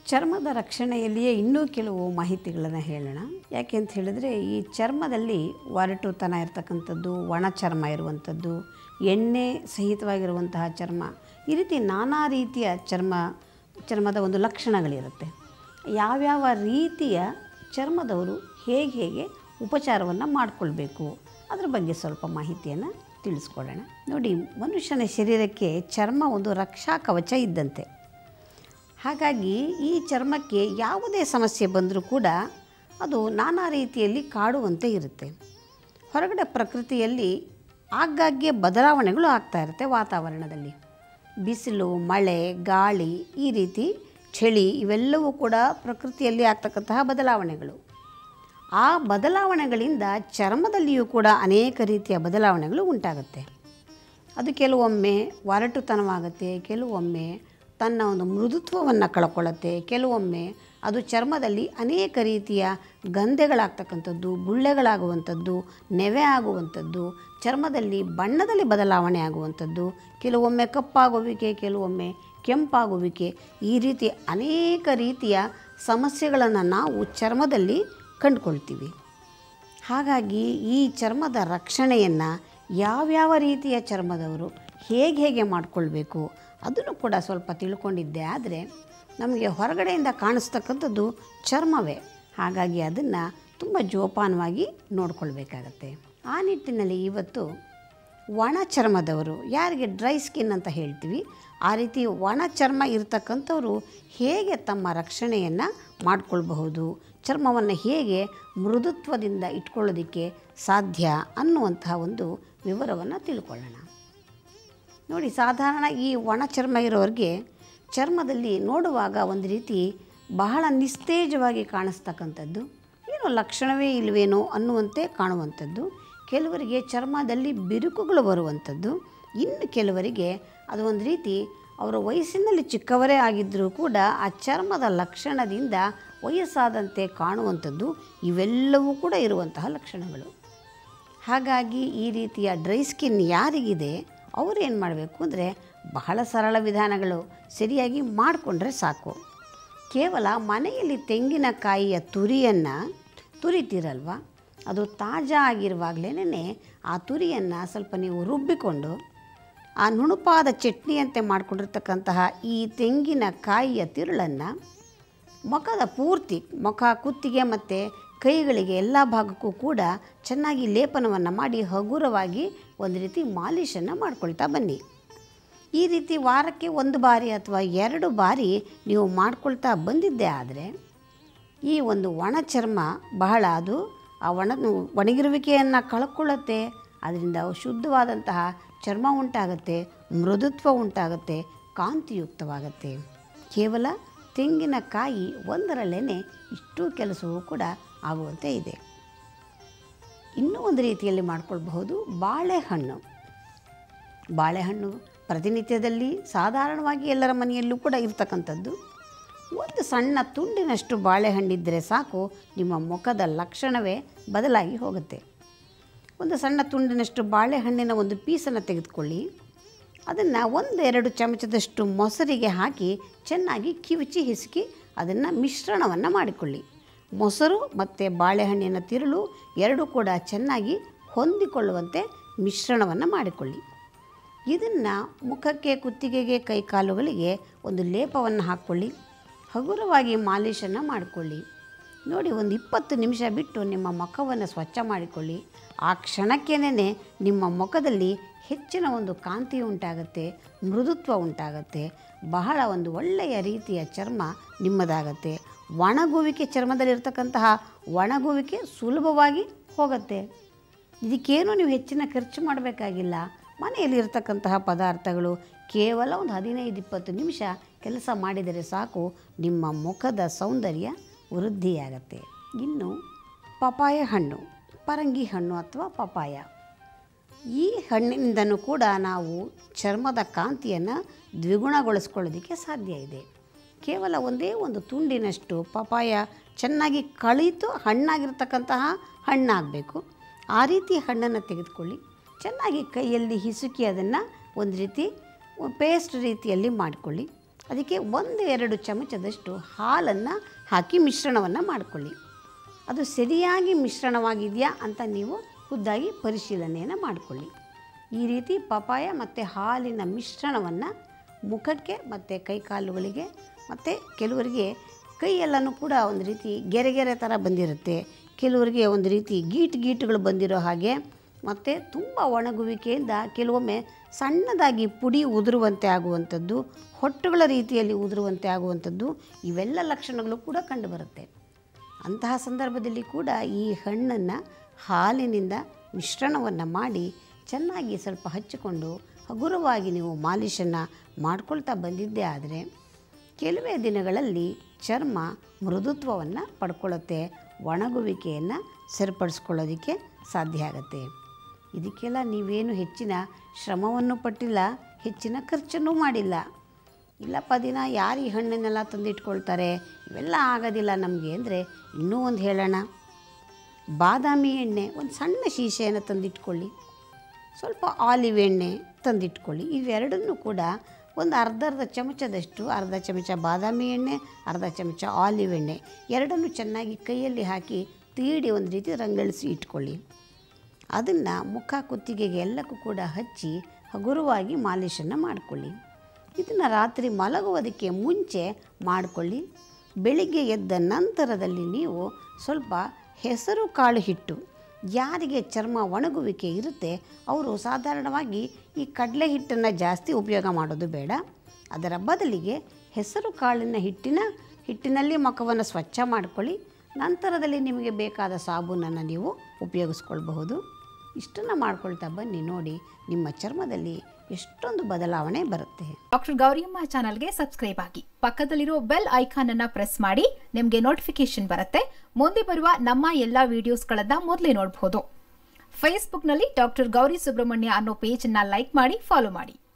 ಚರ್ಮದ ರಕ್ಷಣೆಯಲ್ಲಿಯೇ ಇನ್ನೂ ಕೆಲವು ಮಾಹಿತಿಗಳನ್ನು ಹೇಳೋಣ ಯಾಕೆ ಅಂತ ಹೇಳಿದ್ರೆ ಈ ಚರ್ಮದಲ್ಲಿ ಒರಟುತನ ಇರತಕ್ಕಂಥದ್ದು ಒಣ ಚರ್ಮ ಇರುವಂಥದ್ದು ಎಣ್ಣೆ ಸಹಿತವಾಗಿರುವಂತಹ ಚರ್ಮ ಈ ರೀತಿ ನಾನಾ ರೀತಿಯ ಚರ್ಮ ಚರ್ಮದ ಒಂದು ಲಕ್ಷಣಗಳಿರುತ್ತೆ ಯಾವ್ಯಾವ ರೀತಿಯ ಚರ್ಮದವರು ಹೇಗೆ ಹೇಗೆ ಉಪಚಾರವನ್ನು ಮಾಡಿಕೊಳ್ಬೇಕು ಅದ್ರ ಬಗ್ಗೆ ಸ್ವಲ್ಪ ಮಾಹಿತಿಯನ್ನು ತಿಳಿಸ್ಕೊಡೋಣ ನೋಡಿ ಮನುಷ್ಯನ ಶರೀರಕ್ಕೆ ಚರ್ಮ ಒಂದು ರಕ್ಷಾ ಕವಚ ಇದ್ದಂತೆ ಹಾಗಾಗಿ ಈ ಚರ್ಮಕ್ಕೆ ಯಾವುದೇ ಸಮಸ್ಯೆ ಬಂದರೂ ಕೂಡ ಅದು ನಾನಾ ರೀತಿಯಲ್ಲಿ ಕಾಡುವಂತೆ ಇರುತ್ತೆ ಹೊರಗಡೆ ಪ್ರಕೃತಿಯಲ್ಲಿ ಆಗಾಗ್ಗೆ ಬದಲಾವಣೆಗಳು ಆಗ್ತಾ ಇರುತ್ತೆ ವಾತಾವರಣದಲ್ಲಿ ಬಿಸಿಲು ಮಳೆ ಗಾಳಿ ಈ ರೀತಿ ಚಳಿ ಇವೆಲ್ಲವೂ ಕೂಡ ಪ್ರಕೃತಿಯಲ್ಲಿ ಆಗ್ತಕ್ಕಂತಹ ಬದಲಾವಣೆಗಳು ಆ ಬದಲಾವಣೆಗಳಿಂದ ಚರ್ಮದಲ್ಲಿಯೂ ಕೂಡ ಅನೇಕ ರೀತಿಯ ಬದಲಾವಣೆಗಳು ಉಂಟಾಗುತ್ತೆ ಅದು ಕೆಲವೊಮ್ಮೆ ಒರಟುತನವಾಗುತ್ತೆ ಕೆಲವೊಮ್ಮೆ ತನ್ನ ಒಂದು ಮೃದುತ್ವವನ್ನು ಕಳ್ಕೊಳ್ಳುತ್ತೆ ಕೆಲವೊಮ್ಮೆ ಅದು ಚರ್ಮದಲ್ಲಿ ಅನೇಕ ರೀತಿಯ ಗಂಧೆಗಳಾಗ್ತಕ್ಕಂಥದ್ದು ಗುಳ್ಳೆಗಳಾಗುವಂಥದ್ದು ನೆವೆ ಆಗುವಂಥದ್ದು ಚರ್ಮದಲ್ಲಿ ಬಣ್ಣದಲ್ಲಿ ಬದಲಾವಣೆ ಆಗುವಂಥದ್ದು ಕೆಲವೊಮ್ಮೆ ಕಪ್ಪಾಗುವಿಕೆ ಕೆಲವೊಮ್ಮೆ ಕೆಂಪಾಗುವಿಕೆ ಈ ರೀತಿ ಅನೇಕ ರೀತಿಯ ಸಮಸ್ಯೆಗಳನ್ನು ನಾವು ಚರ್ಮದಲ್ಲಿ ಕಂಡುಕೊಳ್ತೀವಿ ಹಾಗಾಗಿ ಈ ಚರ್ಮದ ರಕ್ಷಣೆಯನ್ನು ಯಾವ್ಯಾವ ರೀತಿಯ ಚರ್ಮದವರು ಹೇಗೆ ಹೇಗೆ ಮಾಡಿಕೊಳ್ಬೇಕು ಅದನ್ನು ಕೂಡ ಸ್ವಲ್ಪ ತಿಳ್ಕೊಂಡಿದ್ದೆ ಆದರೆ ನಮಗೆ ಹೊರಗಡೆಯಿಂದ ಕಾಣಿಸ್ತಕ್ಕಂಥದ್ದು ಚರ್ಮವೇ ಹಾಗಾಗಿ ಅದನ್ನು ತುಂಬ ಜೋಪಾನವಾಗಿ ನೋಡ್ಕೊಳ್ಬೇಕಾಗತ್ತೆ ಆ ನಿಟ್ಟಿನಲ್ಲಿ ಇವತ್ತು ಒಣ ಚರ್ಮದವರು ಯಾರಿಗೆ ಡ್ರೈ ಸ್ಕಿನ್ ಅಂತ ಹೇಳ್ತೀವಿ ಆ ರೀತಿ ಒಣ ಚರ್ಮ ಇರತಕ್ಕಂಥವ್ರು ಹೇಗೆ ತಮ್ಮ ರಕ್ಷಣೆಯನ್ನು ಮಾಡಿಕೊಳ್ಬಹುದು ಚರ್ಮವನ್ನು ಹೇಗೆ ಮೃದುತ್ವದಿಂದ ಇಟ್ಕೊಳ್ಳೋದಕ್ಕೆ ಸಾಧ್ಯ ಅನ್ನುವಂತಹ ಒಂದು ವಿವರವನ್ನು ತಿಳ್ಕೊಳ್ಳೋಣ ನೋಡಿ ಸಾಧಾರಣ ಈ ಒಣ ಚರ್ಮ ಇರೋರಿಗೆ ಚರ್ಮದಲ್ಲಿ ನೋಡುವಾಗ ಒಂದು ರೀತಿ ಬಹಳ ನಿಸ್ತೇಜವಾಗಿ ಕಾಣಿಸ್ತಕ್ಕಂಥದ್ದು ಏನೋ ಲಕ್ಷಣವೇ ಇಲ್ವೇನೋ ಅನ್ನುವಂತೆ ಕಾಣುವಂಥದ್ದು ಕೆಲವರಿಗೆ ಚರ್ಮದಲ್ಲಿ ಬಿರುಕುಗಳು ಬರುವಂಥದ್ದು ಇನ್ನು ಕೆಲವರಿಗೆ ಅದು ಒಂದು ರೀತಿ ಅವರ ವಯಸ್ಸಿನಲ್ಲಿ ಚಿಕ್ಕವರೇ ಆಗಿದ್ದರೂ ಕೂಡ ಆ ಚರ್ಮದ ಲಕ್ಷಣದಿಂದ ವಯಸ್ಸಾದಂತೆ ಕಾಣುವಂಥದ್ದು ಇವೆಲ್ಲವೂ ಕೂಡ ಇರುವಂತಹ ಲಕ್ಷಣಗಳು ಹಾಗಾಗಿ ಈ ರೀತಿಯ ಡ್ರೈ ಸ್ಕಿನ್ ಯಾರಿಗಿದೆ ಅವರು ಏನು ಮಾಡಬೇಕು ಅಂದರೆ ಬಹಳ ಸರಳ ವಿಧಾನಗಳು ಸರಿಯಾಗಿ ಮಾಡಿಕೊಂಡ್ರೆ ಸಾಕು ಕೇವಲ ಮನೆಯಲ್ಲಿ ತೆಂಗಿನಕಾಯಿಯ ತುರಿಯನ್ನು ತುರಿತೀರಲ್ವ ಅದು ತಾಜಾ ಆಗಿರುವಾಗಲೇ ಆ ತುರಿಯನ್ನು ಸ್ವಲ್ಪ ನೀವು ರುಬ್ಬಿಕೊಂಡು ಆ ನುಣುಪಾದ ಚಟ್ನಿಯಂತೆ ಮಾಡಿಕೊಂಡಿರ್ತಕ್ಕಂತಹ ಈ ತೆಂಗಿನಕಾಯಿಯ ತಿರುಳನ್ನು ಮುಖದ ಪೂರ್ತಿ ಮುಖ ಕುತ್ತಿಗೆ ಮತ್ತು ಕೈಗಳಿಗೆ ಎಲ್ಲ ಭಾಗಕ್ಕೂ ಕೂಡ ಚೆನ್ನಾಗಿ ಲೇಪನವನ್ನು ಮಾಡಿ ಹಗುರವಾಗಿ ಒಂದು ರೀತಿ ಮಾಲಿಷನ್ನು ಮಾಡ್ಕೊಳ್ತಾ ಬನ್ನಿ ಈ ರೀತಿ ವಾರಕ್ಕೆ ಒಂದು ಬಾರಿ ಅಥವಾ ಎರಡು ಬಾರಿ ನೀವು ಮಾಡ್ಕೊಳ್ತಾ ಬಂದಿದ್ದೇ ಆದರೆ ಈ ಒಂದು ಒಣ ಚರ್ಮ ಬಹಳ ಅದು ಆ ಒಣ ಒಣಗಿರುವಿಕೆಯನ್ನು ಕಳ್ಕೊಳ್ಳುತ್ತೆ ಅದರಿಂದ ಶುದ್ಧವಾದಂತಹ ಚರ್ಮ ಉಂಟಾಗುತ್ತೆ ಮೃದುತ್ವ ಉಂಟಾಗುತ್ತೆ ಕಾಂತಿಯುಕ್ತವಾಗುತ್ತೆ ಕೇವಲ ತೆಂಗಿನಕಾಯಿ ಒಂದರಲ್ಲೇ ಇಷ್ಟು ಕೆಲಸವೂ ಕೂಡ ಆಗುವಂತೆ ಇದೆ ಇನ್ನೂ ಒಂದು ರೀತಿಯಲ್ಲಿ ಮಾಡ್ಕೊಳ್ಬಹುದು ಬಾಳೆಹಣ್ಣು ಬಾಳೆಹಣ್ಣು ಪ್ರತಿನಿತ್ಯದಲ್ಲಿ ಸಾಧಾರಣವಾಗಿ ಎಲ್ಲರ ಮನೆಯಲ್ಲೂ ಕೂಡ ಇರ್ತಕ್ಕಂಥದ್ದು ಒಂದು ಸಣ್ಣ ತುಂಡಿನಷ್ಟು ಬಾಳೆಹಣ್ಣಿದ್ದರೆ ಸಾಕು ನಿಮ್ಮ ಮುಖದ ಲಕ್ಷಣವೇ ಬದಲಾಗಿ ಹೋಗುತ್ತೆ ಒಂದು ಸಣ್ಣ ತುಂಡಿನಷ್ಟು ಬಾಳೆಹಣ್ಣಿನ ಒಂದು ಪೀಸನ್ನು ತೆಗೆದುಕೊಳ್ಳಿ ಅದನ್ನು ಒಂದೆರಡು ಚಮಚದಷ್ಟು ಮೊಸರಿಗೆ ಹಾಕಿ ಚೆನ್ನಾಗಿ ಕಿವುಚಿ ಹಿಸುಕಿ ಅದನ್ನು ಮಿಶ್ರಣವನ್ನು ಮಾಡಿಕೊಳ್ಳಿ ಮೊಸರು ಮತ್ತು ಬಾಳೆಹಣ್ಣಿನ ತಿರುಳು ಎರಡೂ ಕೂಡ ಚೆನ್ನಾಗಿ ಹೊಂದಿಕೊಳ್ಳುವಂತೆ ಮಿಶ್ರಣವನ್ನು ಮಾಡಿಕೊಳ್ಳಿ ಇದನ್ನು ಮುಖಕ್ಕೆ ಕುತ್ತಿಗೆಗೆ ಕೈಕಾಲುಗಳಿಗೆ ಒಂದು ಲೇಪವನ್ನು ಹಾಕ್ಕೊಳ್ಳಿ ಹಗುರವಾಗಿ ಮಾಲೀಶನ್ನು ಮಾಡಿಕೊಳ್ಳಿ ನೋಡಿ ಒಂದು ಇಪ್ಪತ್ತು ನಿಮಿಷ ಬಿಟ್ಟು ನಿಮ್ಮ ಮುಖವನ್ನು ಸ್ವಚ್ಛ ಮಾಡಿಕೊಳ್ಳಿ ಆ ಕ್ಷಣಕ್ಕೇನೆ ನಿಮ್ಮ ಮುಖದಲ್ಲಿ ಹೆಚ್ಚಿನ ಒಂದು ಕಾಂತಿ ಉಂಟಾಗುತ್ತೆ ಮೃದುತ್ವ ಉಂಟಾಗುತ್ತೆ ಬಹಳ ಒಂದು ಒಳ್ಳೆಯ ರೀತಿಯ ಚರ್ಮ ನಿಮ್ಮದಾಗತ್ತೆ ಒಣಗುವಿಕೆ ಚರ್ಮದಲ್ಲಿರ್ತಕ್ಕಂತಹ ಒಣಗುವಿಕೆ ಸುಲಭವಾಗಿ ಹೋಗುತ್ತೆ ಇದಕ್ಕೇನು ನೀವು ಹೆಚ್ಚಿನ ಖರ್ಚು ಮಾಡಬೇಕಾಗಿಲ್ಲ ಮನೆಯಲ್ಲಿ ಇರ್ತಕ್ಕಂತಹ ಪದಾರ್ಥಗಳು ಕೇವಲ ಒಂದು ಹದಿನೈದು ಇಪ್ಪತ್ತು ನಿಮಿಷ ಕೆಲಸ ಮಾಡಿದರೆ ಸಾಕು ನಿಮ್ಮ ಮುಖದ ಸೌಂದರ್ಯ ವೃದ್ಧಿಯಾಗತ್ತೆ ಇನ್ನು ಪಪಾಯ ಹಣ್ಣು ಪರಂಗಿ ಹಣ್ಣು ಅಥವಾ ಪಪಾಯ ಈ ಹಣ್ಣಿನಿಂದನೂ ಕೂಡ ನಾವು ಚರ್ಮದ ಕಾಂತಿಯನ್ನು ದ್ವಿಗುಣಗೊಳಿಸ್ಕೊಳ್ಳೋದಕ್ಕೆ ಸಾಧ್ಯ ಇದೆ ಕೇವಲ ಒಂದೇ ಒಂದು ತುಂಡಿನಷ್ಟು ಪಪಾಯ ಚೆನ್ನಾಗಿ ಕಳಿತು ಹಣ್ಣಾಗಿರ್ತಕ್ಕಂತಹ ಹಣ್ಣಾಗಬೇಕು ಆ ರೀತಿ ಹಣ್ಣನ್ನು ತೆಗೆದುಕೊಳ್ಳಿ ಚೆನ್ನಾಗಿ ಕೈಯಲ್ಲಿ ಹಿಸುಕಿ ಅದನ್ನು ಒಂದು ರೀತಿ ಪೇಸ್ಟ್ ರೀತಿಯಲ್ಲಿ ಮಾಡಿಕೊಳ್ಳಿ ಅದಕ್ಕೆ ಒಂದು ಎರಡು ಚಮಚದಷ್ಟು ಹಾಲನ್ನು ಹಾಕಿ ಮಿಶ್ರಣವನ್ನು ಮಾಡಿಕೊಳ್ಳಿ ಅದು ಸರಿಯಾಗಿ ಮಿಶ್ರಣವಾಗಿದೆಯಾ ಅಂತ ನೀವು ಖುದ್ದಾಗಿ ಪರಿಶೀಲನೆಯನ್ನು ಮಾಡಿಕೊಳ್ಳಿ ಈ ರೀತಿ ಪಪಾಯ ಮತ್ತು ಹಾಲಿನ ಮಿಶ್ರಣವನ್ನು ಮುಖಕ್ಕೆ ಮತ್ತು ಕೈಕಾಲುಗಳಿಗೆ ಮತ್ತು ಕೆಲವರಿಗೆ ಕೈಯೆಲ್ಲನೂ ಕೂಡ ಒಂದು ರೀತಿ ಗೆರೆ ಗೆರೆ ಥರ ಬಂದಿರುತ್ತೆ ಕೆಲವರಿಗೆ ಒಂದು ರೀತಿ ಗೀಟ್ ಗೀಟುಗಳು ಬಂದಿರೋ ಹಾಗೆ ಮತ್ತು ತುಂಬ ಒಣಗುವಿಕೆಯಿಂದ ಕೆಲವೊಮ್ಮೆ ಸಣ್ಣದಾಗಿ ಪುಡಿ ಉದುರುವಂತೆ ಆಗುವಂಥದ್ದು ಹೊಟ್ಟುಗಳ ರೀತಿಯಲ್ಲಿ ಉದುರುವಂತೆ ಆಗುವಂಥದ್ದು ಇವೆಲ್ಲ ಲಕ್ಷಣಗಳು ಕೂಡ ಕಂಡುಬರುತ್ತೆ ಅಂತಹ ಸಂದರ್ಭದಲ್ಲಿ ಕೂಡ ಈ ಹಣ್ಣನ್ನು ಹಾಲಿನಿಂದ ಮಿಶ್ರಣವನ್ನು ಮಾಡಿ ಚೆನ್ನಾಗಿ ಸ್ವಲ್ಪ ಹಚ್ಚಿಕೊಂಡು ಹಗುರವಾಗಿ ನೀವು ಮಾಲಿಷನ್ನು ಮಾಡ್ಕೊಳ್ತಾ ಬಂದಿದ್ದೇ ಆದರೆ ಕೆಲವೇ ದಿನಗಳಲ್ಲಿ ಚರ್ಮ ಮೃದುತ್ವವನ್ನು ಪಡ್ಕೊಳ್ಳುತ್ತೆ ಒಣಗುವಿಕೆಯನ್ನು ಸರಿಪಡಿಸ್ಕೊಳ್ಳೋದಕ್ಕೆ ಸಾಧ್ಯ ಆಗುತ್ತೆ ಇದಕ್ಕೆಲ್ಲ ನೀವೇನು ಹೆಚ್ಚಿನ ಶ್ರಮವನ್ನು ಪಟ್ಟಿಲ್ಲ ಹೆಚ್ಚಿನ ಖರ್ಚನ್ನೂ ಮಾಡಿಲ್ಲ ಇಲ್ಲಪ್ಪ ದಿನ ಯಾರು ಈ ಹಣ್ಣನ್ನೆಲ್ಲ ತಂದಿಟ್ಕೊಳ್ತಾರೆ ಇವೆಲ್ಲ ಆಗೋದಿಲ್ಲ ನಮಗೆ ಅಂದರೆ ಇನ್ನೂ ಒಂದು ಹೇಳೋಣ ಬಾದಾಮಿ ಎಣ್ಣೆ ಒಂದು ಸಣ್ಣ ಶೀಶೆಯನ್ನು ತಂದಿಟ್ಕೊಳ್ಳಿ ಸ್ವಲ್ಪ ಆಲಿವ್ ಎಣ್ಣೆ ತಂದಿಟ್ಕೊಳ್ಳಿ ಇವೆರಡನ್ನೂ ಕೂಡ ಒಂದು ಅರ್ಧ ಅರ್ಧ ಚಮಚದಷ್ಟು ಅರ್ಧ ಚಮಚ ಬಾದಾಮಿ ಎಣ್ಣೆ ಅರ್ಧ ಚಮಚ ಆಲಿವ್ ಎಣ್ಣೆ ಎರಡನ್ನೂ ಚೆನ್ನಾಗಿ ಕೈಯಲ್ಲಿ ಹಾಕಿ ತೀಡಿ ಒಂದು ರೀತಿ ರಂಗಳಿಸಿ ಇಟ್ಕೊಳ್ಳಿ ಅದನ್ನು ಮುಖ ಕುತ್ತಿಗೆಗೆ ಎಲ್ಲಕ್ಕೂ ಕೂಡ ಹಚ್ಚಿ ಹಗುರವಾಗಿ ಮಾಲಿಷನ್ನು ಮಾಡಿಕೊಳ್ಳಿ ಇದನ್ನು ರಾತ್ರಿ ಮಲಗುವುದಕ್ಕೆ ಮುಂಚೆ ಮಾಡಿಕೊಳ್ಳಿ ಬೆಳಿಗ್ಗೆ ಎದ್ದ ನಂತರದಲ್ಲಿ ನೀವು ಸ್ವಲ್ಪ ಹೆಸರು ಕಾಳು ಹಿಟ್ಟು ಯಾರಿಗೆ ಚರ್ಮ ಒಣಗುವಿಕೆ ಇರುತ್ತೆ ಅವರು ಸಾಧಾರಣವಾಗಿ ಈ ಕಡಲೆ ಹಿಟ್ಟನ್ನು ಜಾಸ್ತಿ ಉಪಯೋಗ ಮಾಡೋದು ಬೇಡ ಅದರ ಬದಲಿಗೆ ಹೆಸರು ಕಾಳಿನ ಹಿಟ್ಟಿನ ಹಿಟ್ಟಿನಲ್ಲಿ ಮುಖವನ್ನು ಸ್ವಚ್ಛ ಮಾಡಿಕೊಳ್ಳಿ ನಂತರದಲ್ಲಿ ನಿಮಗೆ ಬೇಕಾದ ಸಾಬೂನನ್ನು ನೀವು ಉಪಯೋಗಿಸ್ಕೊಳ್ಬಹುದು ಇಷ್ಟನ್ನು ಮಾಡ್ಕೊಳ್ತಾ ಬನ್ನಿ ನೋಡಿ ನಿಮ್ಮ ಚರ್ಮದಲ್ಲಿ ಎಷ್ಟೊಂದು ಬದಲಾವಣೆ ಬರುತ್ತೆ ಡಾಕ್ಟರ್ ಗೌರಿಯಮ್ಮ ಚಾನಲ್ಗೆ ಸಬ್ಸ್ಕ್ರೈಬ್ ಆಗಿ ಪಕ್ಕದಲ್ಲಿರೋ ಬೆಲ್ ಐಕಾನ್ ಅನ್ನ ಪ್ರೆಸ್ ಮಾಡಿ ನಿಮಗೆ ನೋಟಿಫಿಕೇಶನ್ ಬರುತ್ತೆ ಮುಂದೆ ಬರುವ ನಮ್ಮ ಎಲ್ಲಾ ವಿಡಿಯೋಸ್ಗಳನ್ನ ಮೊದಲೇ ನೋಡಬಹುದು ಫೇಸ್ಬುಕ್ನಲ್ಲಿ ಡಾಕ್ಟರ್ ಗೌರಿ ಸುಬ್ರಹ್ಮಣ್ಯ ಅನ್ನೋ ಪೇಜ್ ಅನ್ನ ಲೈಕ್ ಮಾಡಿ ಫಾಲೋ ಮಾಡಿ